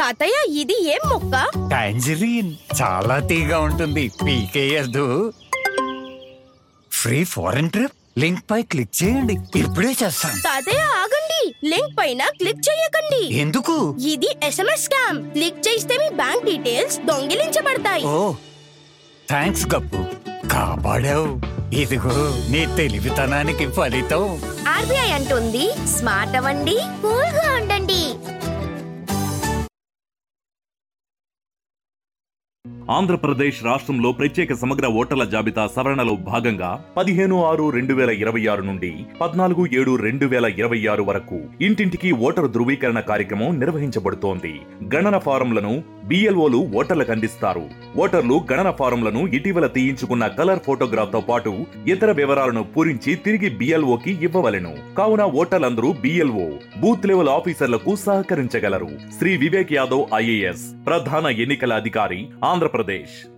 తాతయ్య ఇది ఏం మొక్క టాంజరీన్ చాలా తీగా ఉంటుంది పీకేయద్దు ఫ్రీ ఫారెన్ ట్రిప్ లింక్ పై క్లిక్ చేయండి ఇప్పుడే చేస్తాం తాతయ్య ఆగండి లింక్ పైన క్లిక్ చేయకండి ఎందుకు ఇది ఎస్ఎంఎస్ స్కామ్ క్లిక్ చేస్తే మీ బ్యాంక్ డీటెయిల్స్ దొంగిలించబడతాయి ఓ థ్యాంక్స్ గప్పు కాపాడావు ఇదిగో నీ తెలివితనానికి ఫలితం ఆర్బీఐ అంటుంది స్మార్ట్ అవ్వండి కూల్ గా ఉండండి ఆంధ్రప్రదేశ్ రాష్ట్రంలో ప్రత్యేక సమగ్ర ఓటర్ల జాబితా సవరణలో భాగంగా పదిహేను ఆరు రెండు వేల ఇరవై ఆరు నుండి పద్నాలుగు ఏడు రెండు వేల ఇరవై ఆరు వరకు ఇంటింటికి ఓటరు ధృవీకరణ కార్యక్రమం నిర్వహించబడుతోంది గణన ఫారంలను బిఎల్ఓలు ఓటర్లకు అందిస్తారు ఓటర్లు గణన ఫారంలను ఇటీవల తీయించుకున్న కలర్ ఫోటోగ్రాఫ్ తో పాటు ఇతర వివరాలను పూరించి తిరిగి బిఎల్ఓకి ఇవ్వవలెను కావున ఓటర్లందరూ బిఎల్ఓ బూత్ లెవెల్ ఆఫీసర్లకు సహకరించగలరు శ్రీ వివేక్ యాదవ్ ఐఏఎస్ ప్రధాన ఎన్నికల అధికారి ఆంధ్రప్రదేశ్